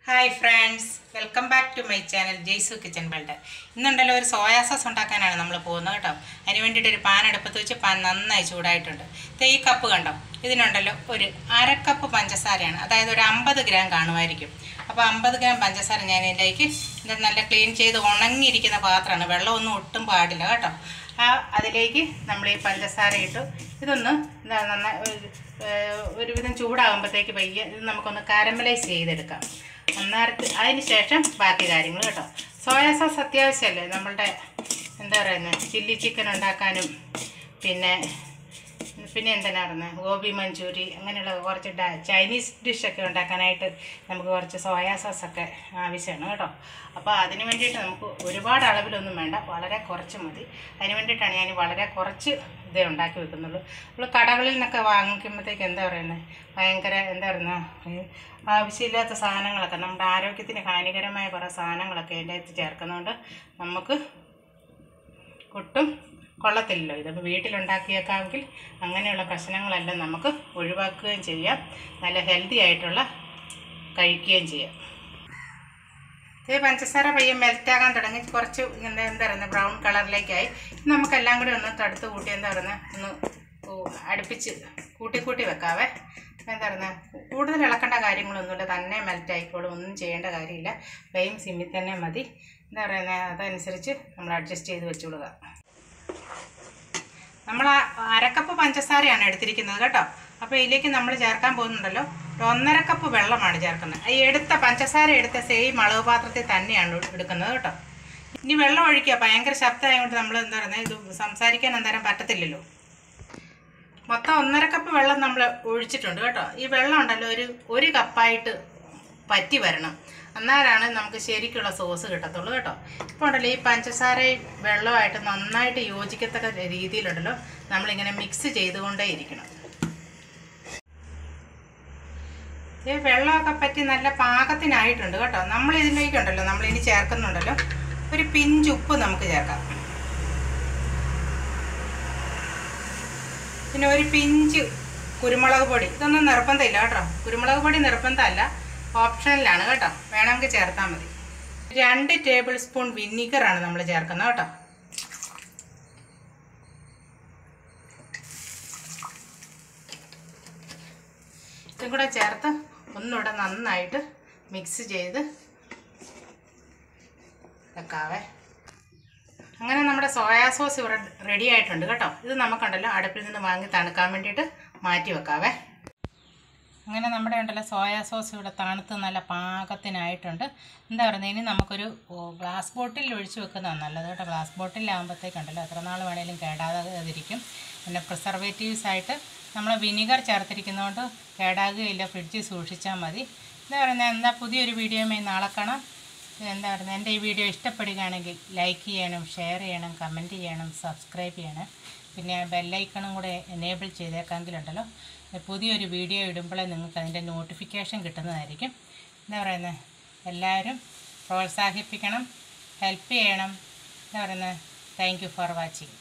hi friends welcome back to my channel Jaisu kitchen world ഇന്നുണ്ടല്ലോ ഒരു soya sauce ഉണ്ടാക്കാനാണ് നമ്മൾ പോകുന്നത് കേട്ടോ അതിന് വേണ്ടിയിട്ട് ഒരു പാൻ അടുപ്പത്ത് വെച്ച് പാൻ നന്നായി ചൂടായിട്ടുണ്ട് ദേ ഈ കപ്പ് കണ്ടോ ഇതിനുണ്ടല്ലോ ഒരു അരക്കപ്പ് പഞ്ചസാരയാണ് അതായത് ഒരു അമ്പത് ഗ്രാം കാണുമായിരിക്കും അപ്പോൾ അമ്പത് ഗ്രാം പഞ്ചസാര ഞാൻ ഇതിലേക്ക് ഇത് നല്ല ക്ലീൻ ചെയ്ത് ഉണങ്ങിയിരിക്കുന്ന പാത്രമാണ് വെള്ളമൊന്നും ഒട്ടും പാടില്ല കേട്ടോ ആ അതിലേക്ക് നമ്മൾ ഈ പഞ്ചസാര ഇട്ടു ഇതൊന്ന് എന്താ നന്നായി ഒരു- ഏഹ് ഒരുവിധം ചൂടാകുമ്പോഴത്തേക്ക് പയ്യെ ഇത് നമുക്കൊന്ന് കാരമലൈസ് ചെയ്തെടുക്കാം അന്നേരത്ത് അതിന് ശേഷം ബാക്കി കാര്യങ്ങൾ കേട്ടോ സോയാ സോസ് അത്യാവശ്യമല്ലേ നമ്മളുടെ എന്താ പറയുന്നത് ചില്ലി ചിക്കൻ ഉണ്ടാക്കാനും പിന്നെ പിന്നെ എന്തിനാ പറയുന്നത് ഗോബി മഞ്ചൂരി അങ്ങനെയുള്ള കുറച്ച് ഡ- ചൈനീസ് ഡിഷൊക്കെ ഉണ്ടാക്കാനായിട്ട് നമുക്ക് കുറച്ച് സോയാ സോസൊക്കെ ആവശ്യമാണ് കേട്ടോ അപ്പോൾ അതിന് വേണ്ടിയിട്ട് നമുക്ക് ഒരുപാട് അളവിലൊന്നും വേണ്ട വളരെ കുറച്ച് മതി അതിന് വേണ്ടിയിട്ടാണ് ഞാൻ വളരെ കുറച്ച് ഇതേ ഉണ്ടാക്കി വെക്കുന്നുള്ളൂ നമ്മൾ കടകളിൽ നിന്നൊക്കെ വാങ്ങിക്കുമ്പോഴത്തേക്ക് എന്താ പറയുന്നത് ഭയങ്കര എന്താ പറയുന്നത് ആവശ്യമില്ലാത്ത സാധനങ്ങളൊക്കെ നമ്മുടെ ആരോഗ്യത്തിന് ഹാനികരമായ കുറേ സാധനങ്ങളൊക്കെ അതിൻ്റെ അകത്ത് ചേർക്കുന്നതുകൊണ്ട് നമുക്ക് ഒട്ടും കൊള്ളത്തില്ലല്ലോ ഇതിപ്പോൾ വീട്ടിലുണ്ടാക്കിയേക്കാമെങ്കിൽ അങ്ങനെയുള്ള പ്രശ്നങ്ങളെല്ലാം നമുക്ക് ഒഴിവാക്കുകയും ചെയ്യാം നല്ല ഹെൽത്തി ആയിട്ടുള്ള കഴിക്കുകയും ചെയ്യാം ഇത് പഞ്ചസാര പയ്യെ മെൽറ്റാകാൻ തുടങ്ങി കുറച്ച് ഇങ്ങനെ എന്താ പറയുന്നത് ബ്രൗൺ കളറിലേക്കായി ഇത് നമുക്കെല്ലാം കൂടി ഒന്ന് തടുത്ത് കൂട്ടി എന്താ പറയുന്നത് ഒന്ന് ഓ- അടുപ്പിച്ച് കൂട്ടി കൂട്ടി വെക്കാവേ എന്താ പറയുന്നത് കൂടുതൽ ഇളക്കേണ്ട കാര്യങ്ങളൊന്നുമില്ല തന്നെ മെൽറ്റ് ആയിക്കോളും ഒന്നും ചെയ്യേണ്ട കാര്യമില്ല ഫ്ലെയിം സിമ്മിൽ തന്നെ മതി എന്താ പറയുന്നത് അതനുസരിച്ച് നമ്മൾ അഡ്ജസ്റ്റ് ചെയ്ത് വെച്ചു കൊടുക്കുക നമ്മൾ ആ അരക്കപ്പ് പഞ്ചസാരയാണ് എടുത്തിരിക്കുന്നത് കേട്ടോ അപ്പോൾ ഇതിലേക്ക് നമ്മൾ ചേർക്കാൻ പോകുന്നുണ്ടല്ലോ ഒരു ഒന്നര കപ്പ് വെള്ളമാണ് ചേർക്കുന്നത് ഈ എടുത്ത പഞ്ചസാര എടുത്ത സെയിം അളവ് പാത്രത്തിൽ തന്നെയാണ് എടുക്കുന്നത് കേട്ടോ ഇനി വെള്ളം ഒഴിക്കുക ഭയങ്കര ശബ്ദമായതുകൊണ്ട് നമ്മൾ എന്താ പറയുന്നത് ഇത് സംസാരിക്കാൻ എന്തായാലും പറ്റത്തില്ലല്ലോ മൊത്തം ഒന്നര കപ്പ് വെള്ളം നമ്മൾ ഒഴിച്ചിട്ടുണ്ട് കേട്ടോ ഈ വെള്ളം ഉണ്ടല്ലോ ഒരു ഒരു കപ്പായിട്ട് പറ്റി വരണം അന്നേരമാണ് നമുക്ക് ശരിക്കുള്ള സോസ് കിട്ടത്തുള്ളൂ കേട്ടോ ഇപ്പോൾ ഉണ്ടല്ലോ ഈ പഞ്ചസാരയും വെള്ളമായിട്ട് നന്നായിട്ട് യോജിക്കത്തക്ക രീതിയിലുണ്ടല്ലോ നമ്മളിങ്ങനെ മിക്സ് ചെയ്തുകൊണ്ടേ ഇരിക്കണം ഈ വെള്ളമൊക്കെ പറ്റി നല്ല പാകത്തിനായിട്ടുണ്ട് കേട്ടോ നമ്മൾ ഇതിലേക്കുണ്ടല്ലോ നമ്മൾ ഇനി ചേർക്കുന്നുണ്ടല്ലോ ഒരു പിഞ്ച് ഉപ്പ് നമുക്ക് ചേർക്കാം പിന്നെ ഒരു പിഞ്ച് കുരുമുളക് പൊടി ഇതൊന്നും നിർബന്ധമില്ല കേട്ടോ കുരുമുളക് പൊടി നിർബന്ധമല്ല ഓപ്ഷനിലാണ് കേട്ടോ വേണമെങ്കിൽ ചേർത്താൽ മതി രണ്ട് ടേബിൾ സ്പൂൺ വിനീഗറാണ് നമ്മൾ ചേർക്കുന്നത് കേട്ടോ ഇതും കൂടെ ചേർത്ത് ഒന്നുകൂടെ നന്നായിട്ട് മിക്സ് ചെയ്ത് വെക്കാവേ അങ്ങനെ നമ്മുടെ സോയാ സോസ് ഇവിടെ റെഡി ആയിട്ടുണ്ട് കേട്ടോ ഇത് നമുക്കുണ്ടല്ലോ അടുപ്പിൽ നിന്ന് വാങ്ങി തണുക്കാൻ വേണ്ടിയിട്ട് മാറ്റി വെക്കാവേ അങ്ങനെ നമ്മുടെ ഉണ്ടല്ലോ സോയാ സോസ് ഇവിടെ തണുത്ത് നല്ല പാകത്തിനായിട്ടുണ്ട് എന്താ പറയുന്നത് ഇനി നമുക്കൊരു ഓ, ഗ്ലാസ് ബോട്ടിൽ ഒഴിച്ച് വെക്കുന്നതാണ് നല്ലത് കേട്ടോ ഗ്ലാസ് ബോട്ടിലാകുമ്പോഴത്തേക്കുണ്ടല്ലോ എത്ര നാൾ വേണേലും കേടാകാതിരിക്കും പിന്നെ പ്രിസർവേറ്റീവ്സ് ആയിട്ട് നമ്മൾ വിനീഗർ ചേർത്തിരിക്കുന്നതുകൊണ്ട് കേടാകുകയില്ല ഫ്രിഡ്ജിൽ സൂക്ഷിച്ചാൽ മതി എന്താ പറയുന്നത് എന്താ പുതിയൊരു വീഡിയോയുമായി നാളെ കാണാം എന്താ പറയുന്നത് എൻ്റെ ഈ വീഡിയോ ഇഷ്ടപ്പെടുകയാണെങ്കിൽ ലൈക്ക് ചെയ്യണം ഷെയർ ചെയ്യണം കമൻറ്റ് ചെയ്യണം സബ്സ്ക്രൈബ് ചെയ്യണം പിന്നെ ബെല്ലൈക്കണും കൂടെ എനേബിൾ ചെയ്തേക്കാമെങ്കിലുണ്ടല്ലോ പുതിയൊരു വീഡിയോ ഇടുമ്പോഴേ നിങ്ങൾക്ക് അതിൻ്റെ നോട്ടിഫിക്കേഷൻ കിട്ടുന്നതായിരിക്കും എന്താ പറയുന്നത് എല്ലാവരും പ്രോത്സാഹിപ്പിക്കണം ഹെൽപ്പ് ചെയ്യണം എന്താ പറയുന്നത് താങ്ക് യു ഫോർ വാച്ചിങ്